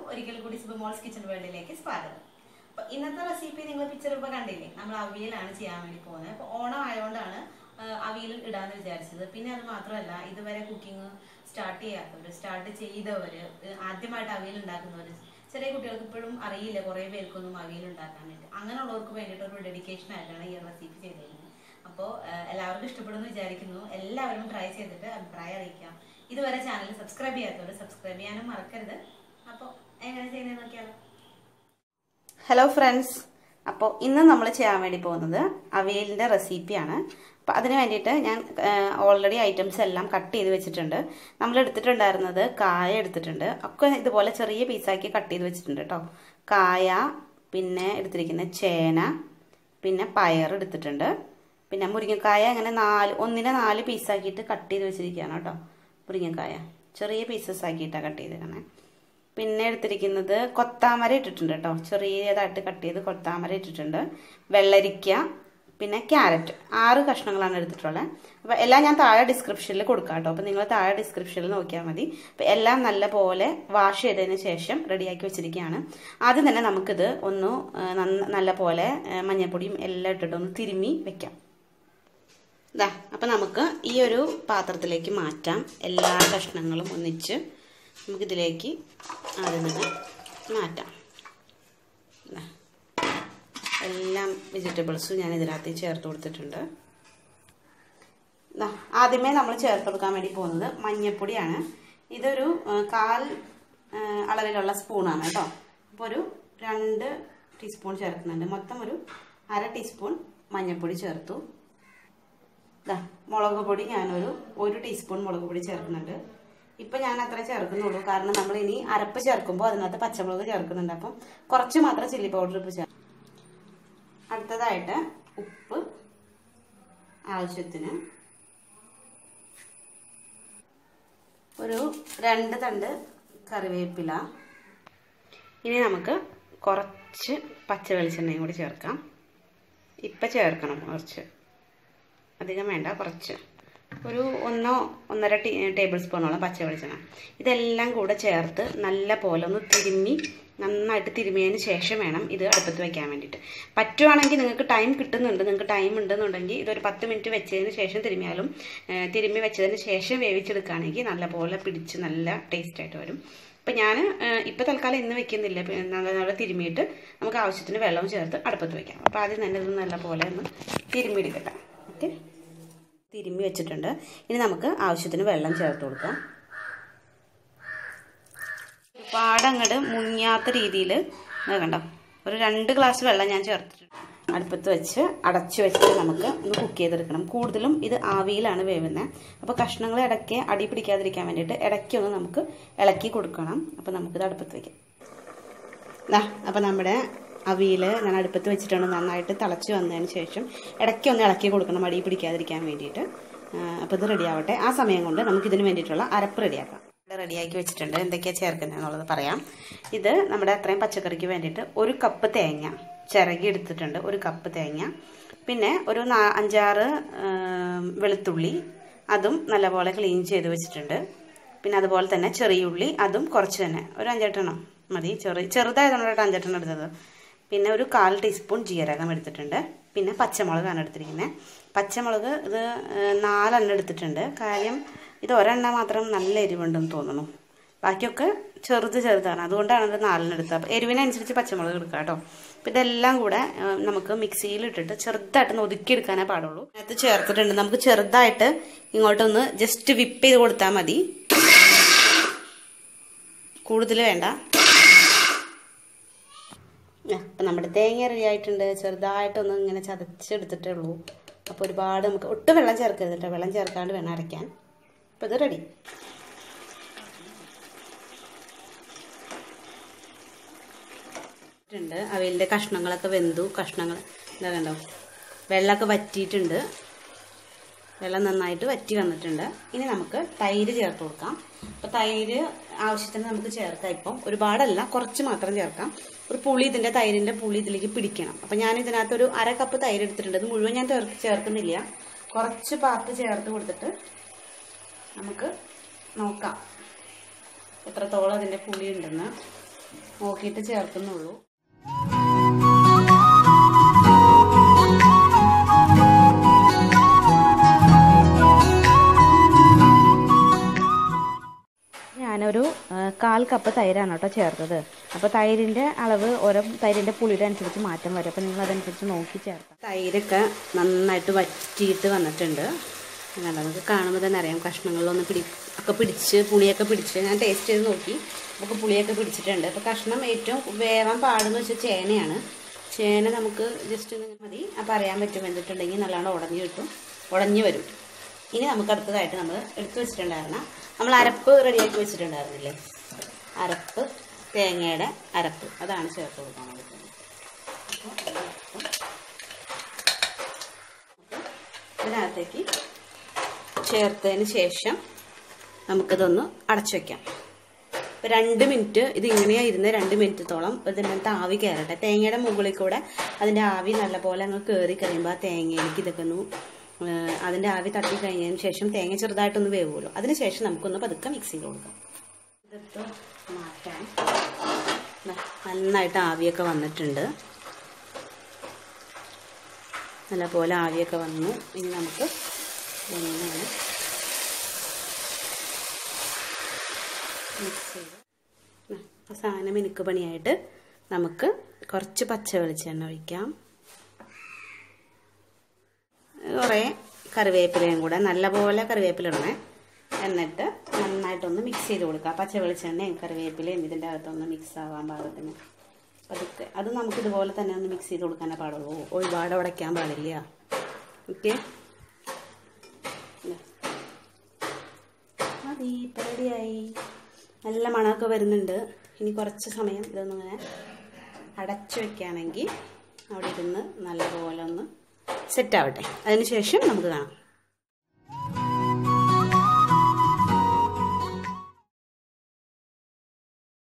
ഒരിക്കൽ കൂടി സുബമോൾസ് കിച്ചൺ വേൾഡിലേക്ക് സ്വാഗതം അപ്പൊ ഇന്നത്തെ റെസിപ്പി നിങ്ങൾ പിക്ചർ ഇപ്പൊ കണ്ടില്ലേ നമ്മൾ അവിയലാണ് ചെയ്യാൻ വേണ്ടി പോകുന്നത് അപ്പൊ ഓണം ആയതുകൊണ്ടാണ് ആ, അവിയൽ ഇടാന്ന് വിചാരിച്ചത് പിന്നെ അത് മാത്രമല്ല ഇതുവരെ കുക്കിംഗ് സ്റ്റാർട്ട് ചെയ്യാത്തവര് സ്റ്റാർട്ട് ചെയ്തവര് ഏ, ആദ്യമായിട്ട് അവിയൽ ഉണ്ടാക്കുന്നവര് ചെറിയ കുട്ടികൾക്ക് ഇപ്പോഴും അറിയില്ല കുറെ പേർക്കൊന്നും അവിയൽ ഉണ്ടാക്കാനായിട്ട് അങ്ങനെയുള്ളവർക്ക് വേണ്ടിയിട്ട് ഒരു ഡെഡിക്കേഷൻ ആയിട്ടാണ് ഈ റെസിപ്പി ചെയ്തിരിക്കുന്നത് അപ്പോൾ എല്ലാവർക്കും ഇഷ്ടപ്പെടുമെന്ന് വിചാരിക്കുന്നു എല്ലാവരും ട്രൈ ചെയ്തിട്ട് അഭിപ്രായം അറിയിക്കാം ഇതുവരെ ചാനൽ സബ്സ്ക്രൈബ് ചെയ്യാത്തവർ സബ്സ്ക്രൈബ് ചെയ്യാനും മറക്കരുത് അപ്പോൾ എങ്ങനെ ചെയ്യുന്നത് നോക്കിയാലോ ഹലോ ഫ്രണ്ട്സ് അപ്പോൾ ഇന്ന് നമ്മൾ ചെയ്യാൻ വേണ്ടി പോകുന്നത് അവിയലിൻ്റെ റെസിപ്പിയാണ് അപ്പോൾ അതിന് വേണ്ടിയിട്ട് ഞാൻ ഓൾറെഡി ഐറ്റംസ് എല്ലാം കട്ട് ചെയ്ത് വെച്ചിട്ടുണ്ട് നമ്മൾ എടുത്തിട്ടുണ്ടായിരുന്നത് കായ എടുത്തിട്ടുണ്ട് ഒക്കെ ഇതുപോലെ ചെറിയ പീസാക്കി കട്ട് ചെയ്ത് വെച്ചിട്ടുണ്ട് കേട്ടോ കായ പിന്നെ എടുത്തിരിക്കുന്ന ചേന പിന്നെ പയർ എടുത്തിട്ടുണ്ട് പിന്നെ മുരിങ്ങക്കായ അങ്ങനെ നാല് ഒന്നിനെ നാല് പീസാക്കിയിട്ട് കട്ട് ചെയ്ത് വെച്ചിരിക്കുകയാണ് കേട്ടോ മുരിങ്ങക്കായ ചെറിയ പീസസ് ആക്കിയിട്ടാണ് കട്ട് ചെയ്തേക്കണേ പിന്നെ എടുത്തിരിക്കുന്നത് കൊത്താമര ഇട്ടിട്ടുണ്ട് കേട്ടോ ചെറിയതായിട്ട് കട്ട് ചെയ്ത് കൊത്താമര ഇട്ടിട്ടുണ്ട് വെള്ളരിക്ക പിന്നെ ക്യാരറ്റ് ആറ് കഷ്ണങ്ങളാണ് എടുത്തിട്ടുള്ളത് അപ്പോൾ എല്ലാം ഞാൻ താഴെ ഡിസ്ക്രിപ്ഷനിൽ കൊടുക്കാം കേട്ടോ അപ്പോൾ നിങ്ങൾ താഴെ ഡിസ്ക്രിപ്ഷനിൽ നോക്കിയാൽ മതി അപ്പോൾ എല്ലാം നല്ല പോലെ വാഷ് ചെയ്തതിന് ശേഷം റെഡിയാക്കി വെച്ചിരിക്കുകയാണ് ആദ്യം തന്നെ നമുക്കിത് ഒന്ന് നല്ല പോലെ മഞ്ഞൾപ്പൊടിയും എല്ലാം ഇട്ടിട്ട് ഒന്ന് തിരുമ്മി വെക്കാം ഇതാ അപ്പം നമുക്ക് ഈ ഒരു പാത്രത്തിലേക്ക് മാറ്റാം എല്ലാ കഷ്ണങ്ങളും ഒന്നിച്ച് നമുക്കിതിലേക്ക് ആദ്യം തന്നെ മാറ്റാം ദാ. എല്ലാം വെജിറ്റബിൾസും ഞാൻ ഇതിനകത്ത് ചേർത്ത് കൊടുത്തിട്ടുണ്ട് ദാ, ആദ്യമേ നമ്മൾ ചേർത്ത് കൊടുക്കാൻ വേണ്ടി പോകുന്നത് മഞ്ഞൾപ്പൊടിയാണ് ഇതൊരു ആ, കാൽ ആ, അളവിലുള്ള സ്പൂണാണ് കേട്ടോ അപ്പോൾ ഒരു രണ്ട് ടീസ്പൂൺ ചേർക്കുന്നുണ്ട് മൊത്തം ഒരു അര ടീസ്പൂൺ മഞ്ഞൾപ്പൊടി ചേർത്തു ഇതാ മുളക് പൊടി ഞാനൊരു ഒരു ടീസ്പൂൺ മുളക് പൊടി ചേർക്കുന്നുണ്ട് ഇപ്പം ഞാൻ അത്ര ചേർക്കുന്നുള്ളൂ കാരണം നമ്മൾ ഇനി അരപ്പ് ചേർക്കുമ്പോൾ അതിനകത്ത് പച്ചമുളക് ചേർക്കുന്നുണ്ട് അപ്പം കുറച്ച് മാത്രം ചില്ലി പൗഡർ ഇപ്പം ചേർ അടുത്തതായിട്ട് ഉപ്പ് ആവശ്യത്തിന് ഒരു രണ്ട് തണ്ട് കറിവേപ്പില ഇനി നമുക്ക് കുറച്ച് പച്ച വെളിച്ചെണ്ണയും കൂടി ചേർക്കാം ഇപ്പം ചേർക്കണം കുറച്ച് അധികം വേണ്ട കുറച്ച് ഒരു ഒന്നോ ഒന്നര ടീ ടേബിൾ സ്പൂണോളം പച്ച വെളിച്ചെണ്ണ ഇതെല്ലാം കൂടെ ചേർത്ത് നല്ല പോലെ ഒന്ന് തിരുമ്മി നന്നായിട്ട് തിരുമിയതിന് ശേഷം വേണം ഇത് അടുപ്പത്ത് വെക്കാൻ വേണ്ടിയിട്ട് പറ്റുവാണെങ്കിൽ നിങ്ങൾക്ക് ടൈം കിട്ടുന്നുണ്ട് നിങ്ങൾക്ക് ടൈം ഉണ്ടെന്നുണ്ടെങ്കിൽ ഇതൊരു പത്ത് മിനിറ്റ് വെച്ചതിന് ശേഷം തിരുമിയാലും ഏഹ്, തിരുമ്മി വെച്ചതിന് ശേഷം വേവിച്ചെടുക്കുകയാണെങ്കിൽ നല്ലപോലെ പിടിച്ച് നല്ല ടേസ്റ്റ് ആയിട്ട് വരും അപ്പം ഞാൻ ഇപ്പോൾ തൽക്കാലം ഇന്ന് വെക്കുന്നില്ല ഇപ്പം നല്ല നല്ല തിരുമിയിട്ട് നമുക്ക് ആവശ്യത്തിന് വെള്ളവും ചേർത്ത് അടുപ്പത്ത് വെക്കാം അപ്പോൾ ആദ്യം തന്നെ ഇത് നല്ലപോലെ ഒന്ന് തിരുമ്മിയെടുക്കട്ടെ ഓക്കെ തിരുമ്മി വെച്ചിട്ടുണ്ട് ഇനി നമുക്ക് ആവശ്യത്തിന് വെള്ളം ചേർത്ത് കൊടുക്കാം ഒരുപാട് അങ്ങോട്ട് മുങ്ങിയാത്ത രീതിയിൽ കണ്ടോ ഒരു രണ്ട് ഗ്ലാസ് വെള്ളം ഞാൻ ചേർത്തിട്ടുണ്ട് അടുപ്പത്ത് വെച്ച് അടച്ചു വെച്ച് നമുക്ക് ഒന്ന് കുക്ക് ചെയ്തെടുക്കണം കൂടുതലും ഇത് ആവിയിലാണ് വേവുന്നത് അപ്പോൾ കഷ്ണങ്ങൾ ഇടയ്ക്ക് അടി പിടിക്കാതിരിക്കാൻ വേണ്ടിയിട്ട് ഇടയ്ക്കൊന്ന് നമുക്ക് ഇളക്കി കൊടുക്കണം അപ്പോൾ നമുക്കിത് അടുപ്പത്ത് വയ്ക്കാം ദാ അപ്പോൾ നമ്മുടെ അവിയിൽ ഞാൻ അടുപ്പത്ത് വെച്ചിട്ടുണ്ട് നന്നായിട്ട് തിളച്ച് വന്നതിന് ശേഷം ഇടയ്ക്ക് ഒന്ന് ഇളക്കി കൊടുക്കണം അടി പിടിക്കാതിരിക്കാൻ വേണ്ടിയിട്ട് അപ്പോൾ ഇത് റെഡി ആവട്ടെ ആ സമയം കൊണ്ട് നമുക്ക് ഇതിന് വേണ്ടിയിട്ടുള്ള അരപ്പ് റെഡിയാക്കാം ഇവിടെ റെഡിയാക്കി വെച്ചിട്ടുണ്ട് എന്തൊക്കെയാണ് ചേർക്കുന്നത് എന്നുള്ളത് പറയാം ഇത് നമ്മുടെ അത്രയും പച്ചക്കറിക്ക് വേണ്ടിയിട്ട് ഒരു കപ്പ് തേങ്ങ ചിറകി എടുത്തിട്ടുണ്ട് ഒരു കപ്പ് തേങ്ങ പിന്നെ ഒരു നാ അഞ്ചാറ് ആ, വെളുത്തുള്ളി അതും നല്ലപോലെ ക്ലീൻ ചെയ്ത് വെച്ചിട്ടുണ്ട് പിന്നെ അതുപോലെ തന്നെ ചെറിയ ഉള്ളി അതും കുറച്ച് തന്നെ ഒരു അഞ്ചെട്ടെണ്ണം മതി ചെറിയ ചെറുതായതുകൊണ്ട് കേട്ടോ അഞ്ചെട്ടെണ്ണം എടുത്തത് പിന്നെ ഒരു കാൽ ടീസ്പൂൺ ജീരകം എടുത്തിട്ടുണ്ട് പിന്നെ പച്ചമുളകാണ് എടുത്തിരിക്കുന്നത് പച്ചമുളക് ഇത് ഏഹ്, നാലെണ്ണം എടുത്തിട്ടുണ്ട് കാര്യം ഇത് ഒരെണ്ണം മാത്രം നല്ല എരിവുണ്ടെന്ന് തോന്നുന്നു ബാക്കിയൊക്കെ ചെറുത് ചെറുതാണ് അതുകൊണ്ടാണ് ഇത് നാലെണ്ണം എടുത്തത് അപ്പോൾ എരിവിനനുസരിച്ച് പച്ചമുളക് എടുക്കുക കേട്ടോ അപ്പോൾ ഇതെല്ലാം കൂടെ ഏഹ്, നമുക്ക് മിക്സിയിൽ ഇട്ടിട്ട് ചെറുതായിട്ടൊന്ന് ഒതുക്കിയെടുക്കാനേ പാടുള്ളൂ അതിനകത്ത് ചേർത്തിട്ടുണ്ട് നമുക്ക് ചെറുതായിട്ട് ഇങ്ങോട്ടൊന്ന് ജസ്റ്റ് വിപ്പ് ചെയ്ത് കൊടുത്താൽ മതി കൂടുതൽ വേണ്ട അപ്പം നമ്മുടെ തേങ്ങ റെഡി ആയിട്ടുണ്ട് ചെറുതായിട്ടൊന്ന് ഇങ്ങനെ ചതച്ചെടുത്തിട്ടേ ഉള്ളൂ അപ്പോൾ ഒരുപാട് നമുക്ക് ഒട്ടും വെള്ളം ചേർക്കരുത് കേട്ടോ വെള്ളം ചേർക്കാണ്ട് വേണം അരയ്ക്കാൻ അപ്പോൾ ഇത് റെഡി ഉണ്ട് അവയിലെ കഷ്ണങ്ങളൊക്കെ വെന്തു കഷ്ണങ്ങൾ എന്താ കണ്ടോ വെള്ളമൊക്കെ വറ്റിയിട്ടുണ്ട് വെള്ളം നന്നായിട്ട് വറ്റി വന്നിട്ടുണ്ട് ഇനി നമുക്ക് തൈര് ചേർത്ത് കൊടുക്കാം അപ്പോൾ തൈര് ആവശ്യത്തിന് നമുക്ക് ചേർക്കാം ഇപ്പം ഒരുപാടല്ല കുറച്ച് മാത്രം ചേർക്കാം ഒരു പുളി ഇതിൻ്റെ തൈരിൻ്റെ പുളി ഇതിലേക്ക് പിടിക്കണം അപ്പം ഞാൻ ഇതിനകത്ത് ഒരു അര കപ്പ് തൈര് എടുത്തിട്ടുണ്ട് ഇത് മുഴുവൻ ഞാൻ ചേർ- ചേർക്കുന്നില്ല കുറച്ച് പാർട്ട് ചേർത്ത് കൊടുത്തിട്ട് നമുക്ക് നോക്കാം എത്രത്തോളം അതിൻ്റെ പുളി ഉണ്ടെന്ന് നോക്കിയിട്ട് ചേർക്കുന്നുള്ളൂ ഞാനൊരു ആ, കാൽ കപ്പ് തൈരാണ് കേട്ടോ ചേർത്തത് അപ്പോൾ തൈരിൻ്റെ അളവ് ഓരോ തൈരിൻ്റെ പുളിയുടെ അനുസരിച്ച് മാറ്റം വരും അപ്പോൾ നിങ്ങൾ അതനുസരിച്ച് നോക്കി ചേർത്താം തൈരൊക്കെ നന്നായിട്ട് വറ്റിയിട്ട് വന്നിട്ടുണ്ട് കണ്ടോ നമുക്ക് കാണുമ്പോൾ തന്നെ അറിയാം കഷ്ണങ്ങളിലൊന്ന് പിടി ഒക്കെ പിടിച്ച് പുളിയൊക്കെ പിടിച്ച് ഞാൻ ടേസ്റ്റ് ചെയ്ത് നോക്കി നമുക്ക് പുളിയൊക്കെ പിടിച്ചിട്ടുണ്ട് അപ്പോൾ കഷ്ണം ഏറ്റവും വേവാൻ പാടെന്ന് വെച്ചാൽ ചേനയാണ് ചേന നമുക്ക് ജസ്റ്റ് ഒന്ന് മതി അപ്പോൾ അറിയാൻ പറ്റും വെന്തിട്ടുണ്ടെങ്കിൽ നല്ലോണം ഉടഞ്ഞു കിട്ടും ഉടഞ്ഞു വരും ഇനി നമുക്ക് അടുത്തതായിട്ട് നമ്മൾ എടുത്തു വെച്ചിട്ടുണ്ടായിരുന്ന നമ്മൾ അരപ്പ് റെഡിയാക്കി വെച്ചിട്ടുണ്ടായിരുന്നില്ലേ അരപ്പ് തേങ്ങയുടെ അരപ്പ് അതാണ് ചേർത്ത് കൊടുക്കാൻ കൊടുക്കുന്നത് ഇതിനകത്തേക്ക് ചേർത്തതിന് ശേഷം നമുക്കിതൊന്ന് അടച്ചു വെക്കാം ഇപ്പം രണ്ട് മിനിറ്റ് ഇത് ഇങ്ങനെയാ ഇരുന്ന് രണ്ട് മിനിറ്റത്തോളം ഇതിനകത്ത് ആവി കയറട്ടെ തേങ്ങയുടെ മുകളിൽ കൂടെ അതിൻ്റെ ആവി നല്ലപോലെ അങ്ങ് കയറി കഴിയുമ്പോൾ ആ തേങ്ങയിലേക്ക് ഇതൊക്കെ ഒന്ന് ഏഹ്, അതിൻ്റെ ആവി തട്ടി കഴിഞ്ഞതിന് ശേഷം തേങ്ങ ചെറുതായിട്ടൊന്ന് വേവുമല്ലോ അതിന് ശേഷം നമുക്കൊന്ന് പതുക്കെ മിക്സ് ചെയ്ത് കൊടുക്കാം ഇതെടുത്ത് മാറ്റാൻ ദാ, നന്നായിട്ട് ആവിയൊക്കെ വന്നിട്ടുണ്ട് നല്ലപോലെ ആവിയൊക്കെ വന്നു ഇനി നമുക്ക് ഇങ്ങനെ മിക്സ് ചെയ്ത് ആ, അവസാനം മിനുക്ക് പണിയായിട്ട് നമുക്ക് കുറച്ച് പച്ച വെളിച്ചെണ്ണ ഒഴിക്കാം കുറേ കറിവേപ്പിലയും കൂടെ നല്ലപോലെ കറിവേപ്പില ഇടണേ എന്നിട്ട് നന്നായിട്ടൊന്ന് മിക്സ് ചെയ്ത് കൊടുക്കുക പച്ച വെളിച്ചെണ്ണയും കറിവേപ്പിലയും ഇതിൻ്റെ അകത്തൊന്ന് മിക്സ് ആവാൻ പാകത്തിന് അതൊക്കെ അത് നമുക്ക് ഇതുപോലെ തന്നെ ഒന്ന് മിക്സ് ചെയ്ത് കൊടുക്കാനേ പാടുള്ളൂ ഒരുപാട് ഉടയ്ക്കാൻ പാടില്ല ഓക്കെ മതി ഇപ്പം റെഡിയായി നല്ല മണമൊക്കെ വരുന്നുണ്ട് ഇനി കുറച്ച് സമയം ഇതൊന്നിങ്ങനെ അടച്ചു വെക്കുകയാണെങ്കിൽ അവിടെ ഇരുന്ന് നല്ലപോലെ ഒന്ന് സെറ്റ് ആവട്ടെ അതിന് ശേഷം നമുക്ക് കാണാം